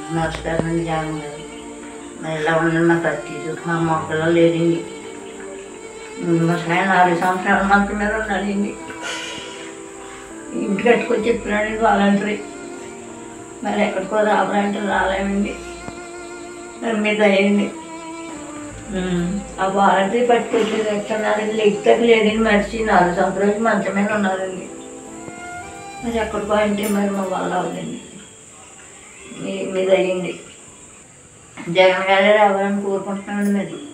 నమస్కారం జగన్ గారు మరి ఇలా ఉండండి మా ప్రతి మా మొక్కలో లేదండి ముసలాయన నాలుగు సంవత్సరాల మంత్రి మీద ఉన్నాడండి ఇంటి కట్టుకొని చెప్తున్నాడండి వాలంటరీ మరి ఎక్కడికో రావాలంటే రాలేమండి మరి మీద అయ్యండి ఆ వాలంటరీ పట్టుకొచ్చి ఎక్కడున్నారండి లెక్కకు లేదండి మనిషి నాలుగు సంవత్సరాలు మంచం మీద ఉన్నారండి మరి ఎక్కడికో అంటే మరి మా వల్ల అవ్వదండి మీ మీద అయ్యింది జగన్ గారే రావాలని కోరుకుంటున్నాను మరి